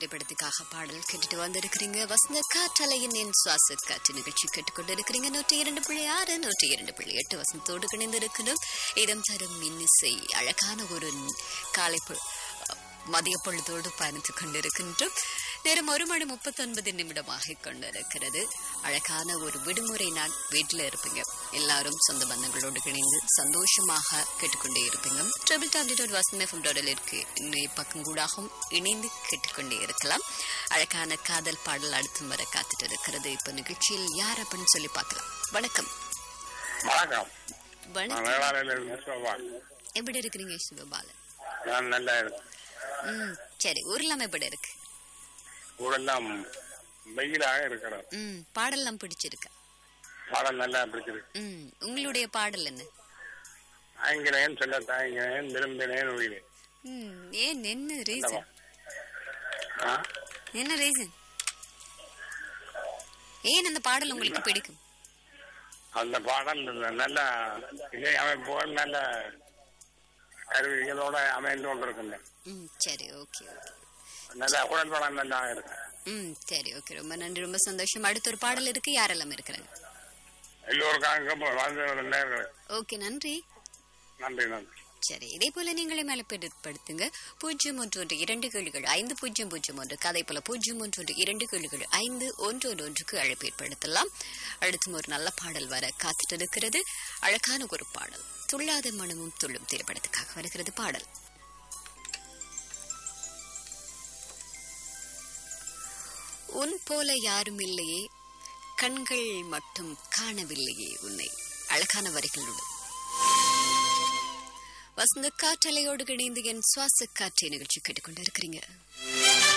திரைப்படத்துக்காக பாடல் கேட்டுட்டு வந்திருக்கிறீங்க வசந்த காற்றலையின் என் சுவாச காற்று நிகழ்ச்சி கேட்டுக்கொண்டு இருக்கிறீங்க நூற்றி இரண்டு புள்ளி ஆறு நூற்றி இரண்டு புள்ளி எட்டு வசந்தோடு கிணைந்திருக்கணும் இதம் தரும் இன்னிசை அழகான ஒரு காலை பொ- மதிய பொழுதோடு பயணித்துக் கொண்டிருக்கின்றோம் நேரம் ஒரு மணி முப்பத்தொன்பது நிமிடமாக கொண்டிருக்கிறது அழகான ஒரு விடுமுறை நாள் வீட்டில் இருப்பீங்க எல்லாரும் சொந்த பந்தங்களோடு இணைந்து சந்தோஷமாக கேட்டுக்கொண்டே இருப்பீங்க ட்ரிபிள் டாப்டி டாட் வாசன் எஃப்எம் டாடல் இருக்கு இன்னைய பக்கம் கூடாகவும் இணைந்து கேட்டுக்கொண்டே இருக்கலாம் அழகான காதல் பாடல் அடுத்து வர காத்துட்டு இருக்கிறது இப்போ நிகழ்ச்சியில் யார் அப்படின்னு சொல்லி பார்க்கலாம் வணக்கம் வணக்கம் நான் வணக்கம் வேளாண்மையில இருந்து சோபான் எப்படி இருக்கிறீங்க சிவபாலன் நான் நல்லா இருக்கேன் ம் சரி ஊர்லாம் எப்படி இருக்கு ஊரெல்லாம் வெயிலாக இருக்கிறோம் ம் பாடல்லாம் பிடிச்சிருக்கா பாடல் நல்லா பிடிச்சிருக்கு ம் உங்களுடைய பாடல் என்ன ஆங்கிலேயன் சொல்ல தாங்கினேன் விரும்பினேன் உயிரே ம் ஏன் என்ன ரீசன் ஆ? என்ன ரீசன் ஏன் அந்த பாடல் உங்களுக்கு பிடிக்கும் அந்த பாடல் நல்ல இசை அமைப்புகள் நல்ல கருவிகளோட அமைந்து கொண்டிருக்கின்றன ம் சரி ஓகே ஓகே நல்ல குரல் படம் நல்லா இருக்கு ம் சரி ஓகே ரொம்ப நன்றி ரொம்ப சந்தோஷம் அடுத்த ஒரு பாடல் இருக்கு யாரெல்லாம் இருக்கிறாங்க எல்லோருக்காக வாழ்ந்த நேர்கள் ஓகே நன்றி நன்றி நன்றி சரி இதே போல நீங்களே மேலப்படுத்துங்க பூஜ்ஜியம் ஒன்று ஒன்று இரண்டு கேள்விகள் ஐந்து பூஜ்ஜியம் பூஜ்ஜியம் ஒன்று அதே போல பூஜ்ஜியம் ஒன்று ஒன்று இரண்டு கேள்விகள் ஐந்து ஒன்று ஒன்று ஒன்றுக்கு அழைப்பு ஏற்படுத்தலாம் அடுத்தும் ஒரு நல்ல பாடல் வர காத்துட்டு இருக்கிறது அழகான ஒரு பாடல் துள்ளாத மனமும் துள்ளும் திரைப்படத்துக்காக வருகிறது பாடல் உன் போல யாரும் இல்லையே கண்கள் மட்டும் காணவில்லையே உன்னை அழகான வரிகளுடன் வசந்த காற்றலையோடு இணைந்து என் சுவாச காற்றை நிகழ்ச்சி கேட்டுக்கொண்டிருக்கிறீங்க